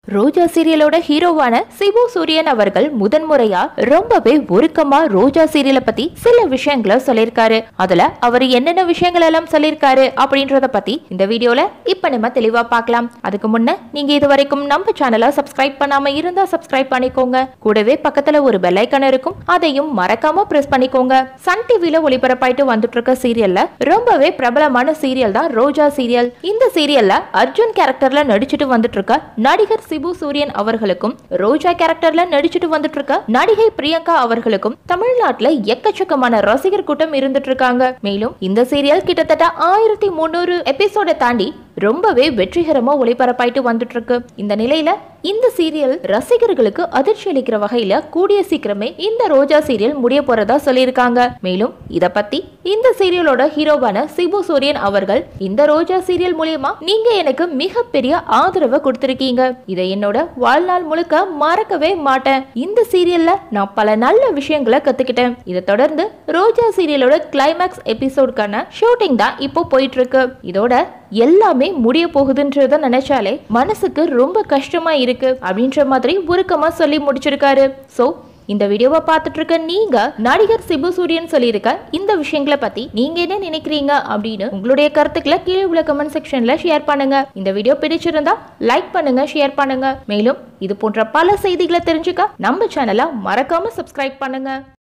ரோஜா சீரியலோட ஹீரோவான சிபு சூரியன் அவர்கள் முதன்முறையா ரொம்பவே உருக்கமா ரோஜா சீரியலை பத்தி சில விஷயங்களை சொல்லியிருக்காரு அதுல அவர் என்னென்ன விஷயங்கள் எல்லாம் சொல்லியிருக்காரு அப்படின்றத பத்தி இந்த வீடியோல இப்ப நம்ம தெளிவா பார்க்கலாம் அதுக்கு முன்ன நீங்க இது வரைக்கும் நம்ம சேனலை சப்ஸ்கிரைப் பண்ணாம இருந்தா சப்ஸ்கிரைப் பண்ணிக்கோங்க கூடவே பக்கத்துல ஒரு பெல் ஐக்கான் இருக்கும் அதையும் மறக்காம பிரஸ் பண்ணிக்கோங்க சன் டிவில ஒளிபரப்பாயிட்டு வந்துட்டு இருக்க சீரியல்ல ரொம்பவே பிரபலமான சீரியல் தான் ரோஜா சீரியல் இந்த சீரியல்ல அர்ஜுன் கேரக்டர்ல நடிச்சிட்டு வந்துட்டு இருக்க நடிகர் சிபு சூரியன் அவர்களுக்கும் ரோஜா கேரக்டர்ல நடிச்சிட்டு வந்துட்டு இருக்க நடிகை பிரியங்கா அவர்களுக்கும் தமிழ்நாட்டுல எக்கச்சக்கமான ரசிகர் கூட்டம் இருந்துட்டு இருக்காங்க மேலும் இந்த சீரியல் கிட்டத்தட்ட ஆயிரத்தி முந்நூறு எபிசோட தாண்டி ரொம்பவே வெற்றிகரமா ஒளிபரப்பாயிட்டு வந்துட்டு இருக்கு இந்த நிலையில இந்த சீரியல் ரசிகர்களுக்கு அதிர்ச்சி அளிக்கிற வகையில கூடிய சீக்கிரமே இந்த ரோஜா சீரியல் முடிய போறதா சொல்லியிருக்காங்க மேலும் இத பத்தி இந்த சீரியலோட ஹீரோவான சிபு சூரியன் அவர்கள் இந்த ரோஜா சீரியல் மூலியமா நீங்க எனக்கு மிகப்பெரிய ஆதரவை கொடுத்திருக்கீங்க இதை என்னோட வாழ்நாள் முழுக்க மறக்கவே மாட்டேன் இந்த சீரியல்ல நான் பல நல்ல விஷயங்களை கத்துக்கிட்டேன் இதை தொடர்ந்து ரோஜா சீரியலோட கிளைமேக்ஸ் எபிசோடுக்கான ஷூட்டிங் தான் இப்போ போயிட்டு இருக்கு இதோட எல்லாமே முடிய போகுதுன்றத நினைச்சாலே மனசுக்கு ரொம்ப கஷ்டமா இருக்கு அப்படின்ற மாதிரி உருக்கமா சொல்லி முடிச்சிருக்காரு சோ இந்த வீடியோவை பார்த்துட்டு இருக்க நீங்க நடிகர் சிபு சூரியன் சொல்லியிருக்க இந்த விஷயங்களை பத்தி நீங்க என்ன நினைக்கிறீங்க அப்படின்னு உங்களுடைய கருத்துக்களை கீழே உள்ள கமெண்ட் செக்ஷன்ல ஷேர் பண்ணுங்க இந்த வீடியோ பிடிச்சிருந்தா லைக் பண்ணுங்க ஷேர் பண்ணுங்க மேலும் இது போன்ற பல செய்திகளை தெரிஞ்சுக்க நம்ம சேனலை மறக்காம சப்ஸ்கிரைப் பண்ணுங்க